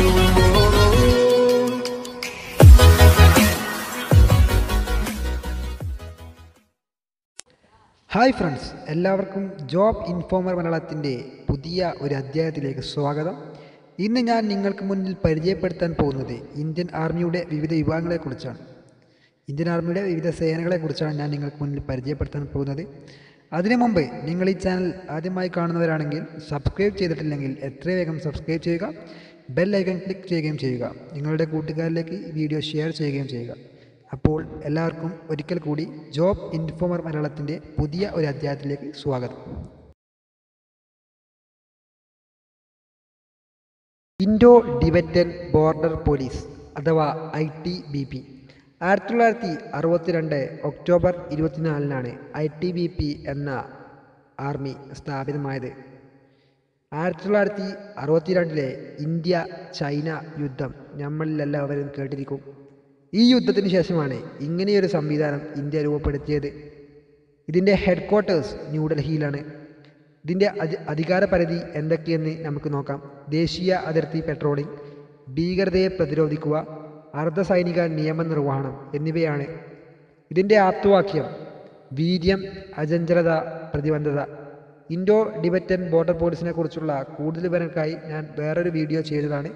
hi friends എല്ലാവർക്കും job informer മലയാളത്തിൻ്റെ പുതിയ ഒരു അധ്യായത്തിലേക്ക് സ്വാഗതം ഇന്ന് ഞാൻ നിങ്ങൾക്ക് മുന്നിൽ പരിചയപ്പെടുത്താൻ പോകുന്നത് ഇന്ത്യൻ ആർമിയുടെ വിവിധ വിഭാഗങ്ങളെക്കുറിച്ചാണ് ഇന്ത്യൻ ആർമിയുടെ വിവിധ സേനകളെക്കുറിച്ചാണ് ഞാൻ നിങ്ങൾക്ക് മുന്നിൽ പരിചയപ്പെടുത്താൻ പോകുന്നത് അതിനു മുമ്പ് നിങ്ങൾ ഈ ചാനൽ ആദ്യമായി കാണുന്നവരാണെങ്കിൽ സബ്സ്ക്രൈബ് ചെയ്തിട്ടില്ലെങ്കിൽ എത്രയും വേഗം സബ്സ്ക്രൈബ് ചെയ്യുക ബെൽ ഐക്കൺ ക്ലിക്ക് ചെയ്യുകയും ചെയ്യുക നിങ്ങളുടെ കൂട്ടുകാരിലേക്ക് ഈ വീഡിയോ ഷെയർ ചെയ്യുകയും ചെയ്യുക അപ്പോൾ എല്ലാവർക്കും ഒരിക്കൽ കൂടി ജോബ് ഇൻഫോമർ മലയാളത്തിൻ്റെ പുതിയ ഒരു അധ്യായത്തിലേക്ക് സ്വാഗതം ഇൻഡോ ഡിബറ്റൻ ബോർഡർ പോലീസ് അഥവാ ഐ ടി ബി പി ആയിരത്തി തൊള്ളായിരത്തി അറുപത്തിരണ്ട് ഒക്ടോബർ ഇരുപത്തിനാലിനാണ് ഐ ടി ബി പി എന്ന ആർമി സ്ഥാപിതമായത് ആയിരത്തി തൊള്ളായിരത്തി അറുപത്തിരണ്ടിലെ ഇന്ത്യ ചൈന യുദ്ധം നമ്മളിലെല്ലാവരും കേട്ടിരിക്കും ഈ യുദ്ധത്തിന് ശേഷമാണ് ഇങ്ങനെയൊരു സംവിധാനം ഇന്ത്യ രൂപപ്പെടുത്തിയത് ഇതിൻ്റെ ഹെഡ് ക്വാർട്ടേഴ്സ് ന്യൂഡൽഹിയിലാണ് ഇതിൻ്റെ അധി അധികാര പരിധി എന്തൊക്കെയെന്ന് നമുക്ക് നോക്കാം ദേശീയ അതിർത്തി പെട്രോളിംഗ് ഭീകരതയെ പ്രതിരോധിക്കുക അർദ്ധസൈനിക നിയമനിർവഹണം എന്നിവയാണ് ഇതിൻ്റെ ആപ്തവാക്യം വീര്യം അചഞ്ചലത പ്രതിബദ്ധത ഇൻഡോ ഡിബറ്റൻ ബോർഡർ പോലീസിനെ കുറിച്ചുള്ള കൂടുതൽ വിവരങ്ങൾക്കായി ഞാൻ വേറൊരു വീഡിയോ ചെയ്തതാണ്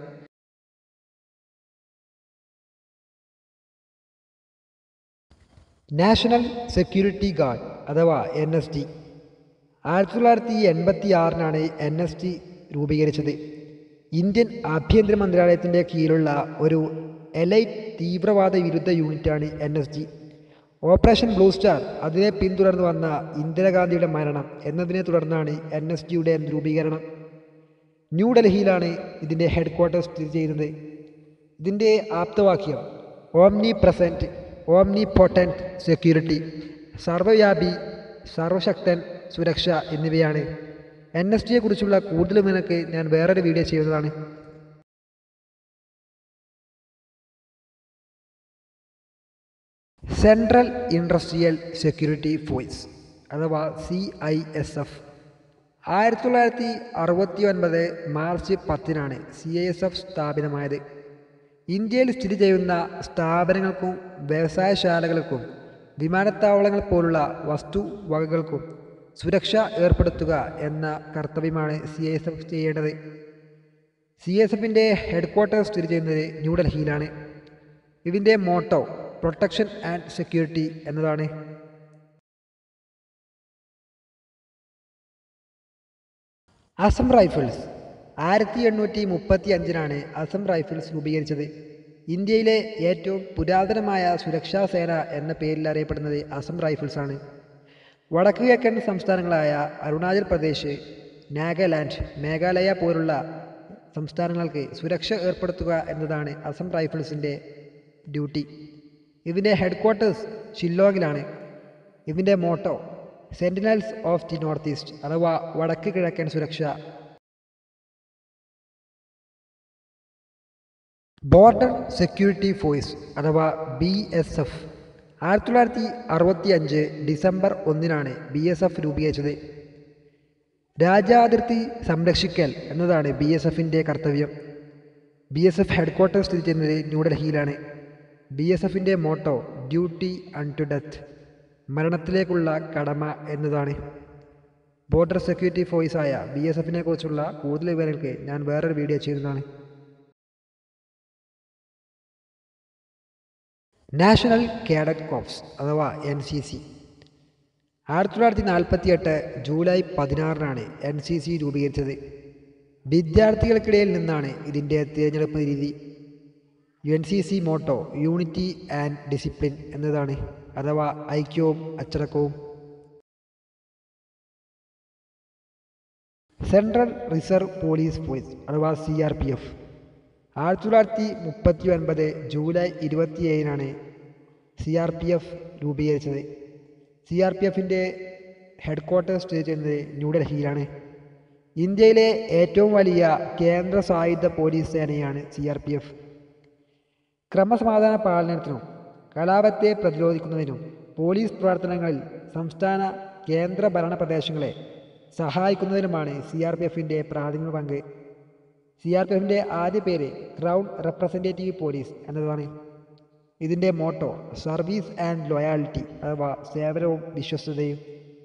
നാഷണൽ സെക്യൂരിറ്റി ഗാർഡ് അഥവാ എൻ എസ് ടി ആയിരത്തി തൊള്ളായിരത്തി എൺപത്തി ആറിനാണ് എൻ എസ് ടി രൂപീകരിച്ചത് ഇന്ത്യൻ ആഭ്യന്തര മന്ത്രാലയത്തിൻ്റെ കീഴിലുള്ള ഒരു എലൈറ്റ് തീവ്രവാദ വിരുദ്ധ യൂണിറ്റാണ് N S G operation blue star അതിനെ പിന്തുടർന്ന് വന്ന ഇന്ദിരാഗാന്ധിയുടെ മരണം എന്നതിനെ തുടർന്നാണ് എൻ എസ് ജിയുടെ രൂപീകരണം ന്യൂഡൽഹിയിലാണ് ഇതിൻ്റെ ഹെഡ് ക്വാർട്ടേഴ്സ് സ്ഥിതി ചെയ്യുന്നത് ഇതിൻ്റെ ആപ്തവാക്യം omnipresent omnipotent security സർവ്വവ്യാപി സർവശക്തൻ സുരക്ഷ എന്നിവയാണ് എൻ എസ് ടിയെ കുറിച്ചുള്ള കൂടുതൽ നിനക്ക് ഞാൻ വേറൊരു വീഡിയോ ചെയ്യുന്നതാണ് സെൻട്രൽ ഇൻഡസ്ട്രിയൽ സെക്യൂരിറ്റി ഫോഴ്സ് അഥവാ സി ഐ എസ് എഫ് ആയിരത്തി തൊള്ളായിരത്തി അറുപത്തി ഒൻപത് മാർച്ച് പത്തിനാണ് സി ഐ എസ് എഫ് സ്ഥാപിതമായത് ഇന്ത്യയിൽ സ്ഥിതി ചെയ്യുന്ന സ്ഥാപനങ്ങൾക്കും വ്യവസായശാലകൾക്കും വിമാനത്താവളങ്ങൾ പോലുള്ള വസ്തുവകകൾക്കും സുരക്ഷ ഏർപ്പെടുത്തുക എന്ന കർത്തവ്യമാണ് സി എസ് എഫ് ചെയ്യേണ്ടത് സി എസ് എഫിൻ്റെ ഹെഡ് ക്വാർട്ടേഴ്സ് സ്ഥിതി ചെയ്യുന്നത് ന്യൂഡൽഹിയിലാണ് ഇതിൻ്റെ മോട്ടോ പ്രൊട്ടക്ഷൻ ആൻഡ് സെക്യൂരിറ്റി എന്നതാണ് അസം റൈഫിൾസ് ആയിരത്തി എണ്ണൂറ്റി മുപ്പത്തി അഞ്ചിനാണ് അസം റൈഫിൾസ് രൂപീകരിച്ചത് ഇന്ത്യയിലെ ഏറ്റവും പുരാതനമായ സുരക്ഷാ സേന എന്ന പേരിൽ അറിയപ്പെടുന്നത് അസം റൈഫിൾസ് ആണ് വടക്ക് കിഴക്കൻ സംസ്ഥാനങ്ങളായ അരുണാചൽ പ്രദേശ് നാഗാലാൻഡ് മേഘാലയ പോലുള്ള സംസ്ഥാനങ്ങൾക്ക് സുരക്ഷ ഏർപ്പെടുത്തുക എന്നതാണ് അസം റൈഫിൾസിൻ്റെ ഡ്യൂട്ടി ഇതിൻ്റെ ഹെഡ് ക്വാർട്ടേഴ്സ് ഷില്ലോങ്ങിലാണ് ഇതിൻ്റെ motto sentinels of the north east അഥവാ വടക്ക് കിഴക്കൻ സുരക്ഷ ബോർഡർ സെക്യൂരിറ്റി ഫോഴ്സ് അഥവാ ബി എസ് എഫ് ആയിരത്തി തൊള്ളായിരത്തി അറുപത്തി അഞ്ച് ഡിസംബർ ഒന്നിനാണ് ബി എസ് എഫ് രൂപീകരിച്ചത് രാജ്യാതിർത്തി സംരക്ഷിക്കൽ എന്നതാണ് ബി എസ് എഫിൻ്റെ കർത്തവ്യം B S F headquarters സ്ഥിതി ചെയ്യുന്നത് ന്യൂഡൽഹിയിലാണ് ബി എസ് എഫിൻ്റെ motto duty unto death മരണത്തിലേക്കുള്ള കടമ എന്നതാണ് ബോർഡർ സെക്യൂരിറ്റി ഫോഴ്സായ ബി എസ് എഫിനെ കുറിച്ചുള്ള കൂടുതൽ വിവരങ്ങൾക്ക് ഞാൻ വേറൊരു വീഡിയോ ചെയ്യുന്നതാണ് നാഷണൽ കേഡറ്റ് കോപ്സ് അഥവാ എൻ സി സി ആയിരത്തി തൊള്ളായിരത്തി നാൽപ്പത്തി എട്ട് ജൂലൈ പതിനാറിനാണ് എൻ സി സി രൂപീകരിച്ചത് വിദ്യാർത്ഥികൾക്കിടയിൽ നിന്നാണ് ഇതിൻ്റെ തിരഞ്ഞെടുപ്പ് രീതി N C C motto unity and discipline എന്നതാണ് അഥവാ ഐക്യവും അച്ചടക്കവും സെൻട്രൽ റിസർവ് പോലീസ് ഫോഴ്സ് അഥവാ സി ആർ പി എഫ് ആയിരത്തി തൊള്ളായിരത്തി മുപ്പത്തി ഒൻപത് ജൂലൈ ഇരുപത്തിയേഴിനാണ് സി ആർ പി എഫ് രൂപീകരിച്ചത് സി ആർ പി എഫിൻ്റെ ഹെഡ് ക്വാർട്ടേഴ്സ് സ്ഥിതി ചെയ്യുന്നത് ന്യൂഡൽഹിയിലാണ് ഇന്ത്യയിലെ ഏറ്റവും വലിയ കേന്ദ്ര സായുധ പോലീസ് സേനയാണ് സി ആർ പി എഫ് ക്രമസമാധാന പാലനത്തിനും കലാപത്തെ പ്രതിരോധിക്കുന്നതിനും പോലീസ് പ്രവർത്തനങ്ങളിൽ സംസ്ഥാന കേന്ദ്ര ഭരണ പ്രദേശങ്ങളെ സഹായിക്കുന്നതിനുമാണ് സി ആർ പി എഫിൻ്റെ പ്രാഥമിക പങ്ക് സി ആർ പി എഫിൻ്റെ ആദ്യ പേര് ക്രൗൺ റെപ്രസെൻറ്റേറ്റീവ് പോലീസ് എന്നതാണ് ഇതിൻ്റെ മോട്ടോ സർവീസ് ആൻഡ് ലോയാലിറ്റി അഥവാ സേവനവും വിശ്വസ്തതയും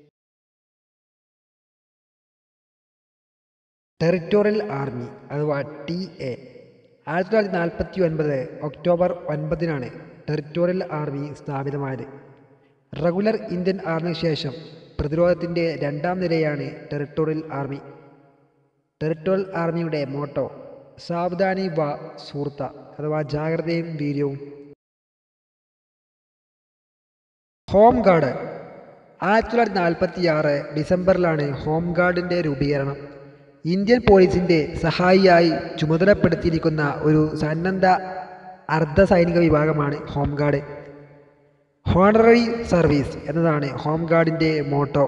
ടെറിറ്റോറിയൽ ആർമി അഥവാ ടി എ ആയിരത്തി തൊള്ളായിരത്തി നാൽപ്പത്തി ഒൻപത് ഒക്ടോബർ ഒൻപതിനാണ് ടെറിറ്റോറിയൽ ആർമി സ്ഥാപിതമായത് റെഗുലർ ഇന്ത്യൻ ആർമിക്ക് ശേഷം പ്രതിരോധത്തിൻ്റെ രണ്ടാം നിരയാണ് ടെറിട്ടോറിയൽ ആർമി ടെറിട്ടോറിയൽ ആർമിയുടെ മോട്ടോ സാവധാനി വ സൂർത്ത അഥവാ ജാഗ്രതയും വീര്യവും ഹോം ഗാർഡ് ആയിരത്തി തൊള്ളായിരത്തി നാൽപ്പത്തി ആറ് ഡിസംബറിലാണ് ഹോം ഗാർഡിൻ്റെ രൂപീകരണം ഇന്ത്യൻ പോലീസിൻ്റെ സഹായിയായി ചുമതലപ്പെടുത്തിയിരിക്കുന്ന ഒരു സന്നദ്ധ അർദ്ധ സൈനിക വിഭാഗമാണ് ഹോം ഗാർഡ് ഹോണററി സർവീസ് എന്നതാണ് ഹോം ഗാർഡിൻ്റെ മോട്ടോ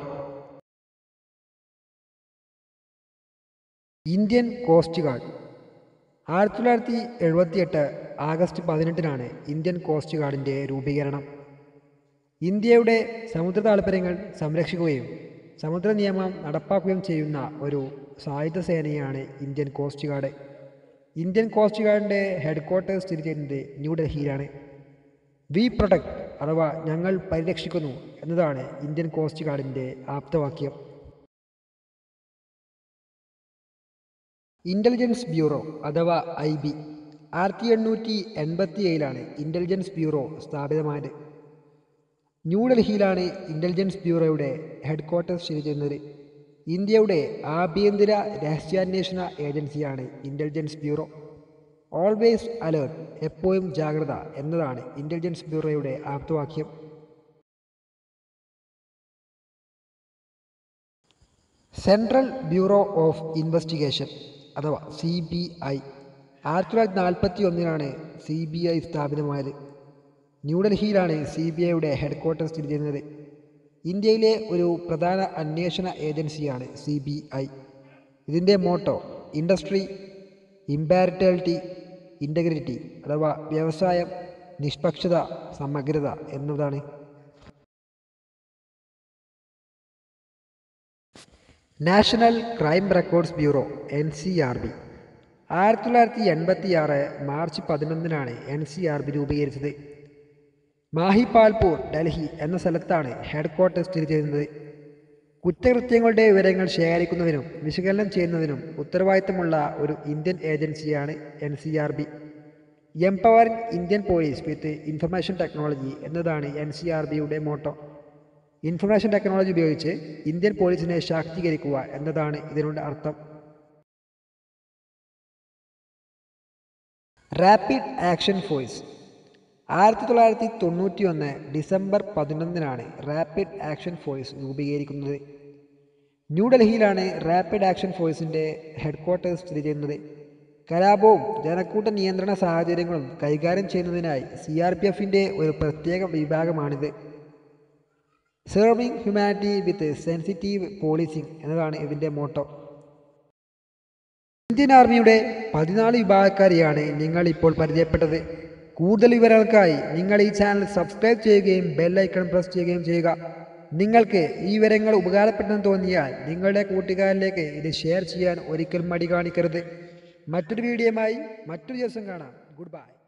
ഇന്ത്യൻ കോസ്റ്റ് ഗാർഡ് ആയിരത്തി തൊള്ളായിരത്തി എഴുപത്തി എട്ട് ആഗസ്റ്റ് പതിനെട്ടിനാണ് ഇന്ത്യൻ കോസ്റ്റ് ഗാർഡിൻ്റെ രൂപീകരണം ഇന്ത്യയുടെ സമുദ്ര താൽപ്പര്യങ്ങൾ സംരക്ഷിക്കുകയും സമുദ്ര നിയമം നടപ്പാക്കുകയും ചെയ്യുന്ന ഒരു സായുധ സേനയാണ് Indian coast guard Indian coast ഗാർഡിൻ്റെ ഹെഡ് ക്വാർട്ടേഴ്സ് സ്ഥിതി ചെയ്യുന്നത് ന്യൂഡൽഹിയിലാണ് വി പ്രൊട്ടക്ട് അഥവാ ഞങ്ങൾ പരിരക്ഷിക്കുന്നു എന്നതാണ് ഇന്ത്യൻ കോസ്റ്റ് ഗാർഡിൻ്റെ ആപ്തവാക്യം ഇൻ്റലിജൻസ് ബ്യൂറോ അഥവാ ഐ ബി ആയിരത്തി എണ്ണൂറ്റി എൺപത്തി ഏഴിലാണ് ഇൻ്റലിജൻസ് ബ്യൂറോ സ്ഥാപിതമായത് ന്യൂഡൽഹിയിലാണ് ഇൻ്റലിജൻസ് ബ്യൂറോയുടെ ഹെഡ് ക്വാർട്ടേഴ്സ് സ്ഥിതി ചെയ്യുന്നത് ഇന്ത്യയുടെ ആഭ്യന്തര രഹസ്യാന്വേഷണ ഏജൻസിയാണ് ഇൻ്റലിജൻസ് ബ്യൂറോ ഓൾവേസ് അലേർട്ട് എപ്പോഴും ജാഗ്രത എന്നതാണ് ഇൻ്റലിജൻസ് ബ്യൂറോയുടെ ആപ്തവാക്യം സെൻട്രൽ ബ്യൂറോ ഓഫ് ഇൻവെസ്റ്റിഗേഷൻ അഥവാ സി ബി ഐ ആയിരത്തി തൊള്ളായിരത്തി നാൽപ്പത്തി ഒന്നിനാണ് സി ബി ഐ സ്ഥാപിതമായത് ന്യൂഡൽഹിയിലാണ് സി ബി ഐയുടെ ഹെഡ് ക്വാർട്ടേഴ്സ് സ്ഥിതി ചെയ്യുന്നത് ഇന്ത്യയിലെ ഒരു പ്രധാന അന്വേഷണ ഏജൻസിയാണ് സി ബി ഐ ഇതിൻ്റെ മോട്ടോ ഇൻഡസ്ട്രി ഇമ്പാരിറ്റാലിറ്റി ഇൻ്റഗ്രിറ്റി അഥവാ വ്യവസായം നിഷ്പക്ഷത സമഗ്രത എന്നതാണ് national crime records bureau N C R B ആയിരത്തി തൊള്ളായിരത്തി എൺപത്തി ആറ് മാർച്ച് പതിനൊന്നിനാണ് എൻ സി ആർ ബി രൂപീകരിച്ചത് മാഹിപാൽപൂർ ഡൽഹി എന്ന സ്ഥലത്താണ് ഹെഡ് ക്വാർട്ടേഴ്സ് സ്ഥിതി ചെയ്യുന്നത് കുറ്റകൃത്യങ്ങളുടെ വിവരങ്ങൾ ശേഖരിക്കുന്നതിനും വിശകലനം ചെയ്യുന്നതിനും ഉത്തരവാദിത്തമുള്ള ഒരു ഇന്ത്യൻ ഏജൻസിയാണ് N C R B empowering Indian police with information technology എന്നതാണ് എൻ സി ആർ ബിയുടെ മോട്ടോ ഇൻഫർമേഷൻ ടെക്നോളജി ഉപയോഗിച്ച് ഇന്ത്യൻ പോലീസിനെ ശാക്തീകരിക്കുക എന്നതാണ് ഇതിനുള്ള അർത്ഥം റാപ്പിഡ് ആക്ഷൻ ഫോഴ്സ് ആയിരത്തി തൊള്ളായിരത്തി തൊണ്ണൂറ്റി ഒന്ന് ഡിസംബർ പതിനൊന്നിനാണ് റാപ്പിഡ് ആക്ഷൻ ഫോഴ്സ് രൂപീകരിക്കുന്നത് ന്യൂഡൽഹിയിലാണ് റാപ്പിഡ് ആക്ഷൻ ഫോഴ്സിൻ്റെ ഹെഡ് ക്വാർട്ടേഴ്സ് സ്ഥിതി ചെയ്യുന്നത് കലാപവും ജനക്കൂട്ട നിയന്ത്രണ സാഹചര്യങ്ങളും കൈകാര്യം ചെയ്യുന്നതിനായി സി ആർ പി എഫിൻ്റെ ഒരു പ്രത്യേക വിഭാഗമാണിത് serving humanity with sensitive policing എന്നതാണ് ഇതിൻ്റെ മോട്ടോ ഇന്ത്യൻ ആർമിയുടെ പതിനാല് വിഭാഗക്കാരെയാണ് നിങ്ങൾ ഇപ്പോൾ പരിചയപ്പെട്ടത് കൂടുതൽ വിവരങ്ങൾക്കായി നിങ്ങൾ ഈ ചാനൽ സബ്സ്ക്രൈബ് ചെയ്യുകയും ബെൽ ഐക്കൺ പ്രസ് ചെയ്യുകയും ചെയ്യുക നിങ്ങൾക്ക് ഈ വിവരങ്ങൾ ഉപകാരപ്പെട്ടെന്ന് തോന്നിയാൽ നിങ്ങളുടെ കൂട്ടുകാരിലേക്ക് ഇത് ഷെയർ ചെയ്യാൻ ഒരിക്കലും മടി കാണിക്കരുത് മറ്റൊരു വീഡിയോയുമായി മറ്റൊരു ദിവസം കാണാം ഗുഡ് ബൈ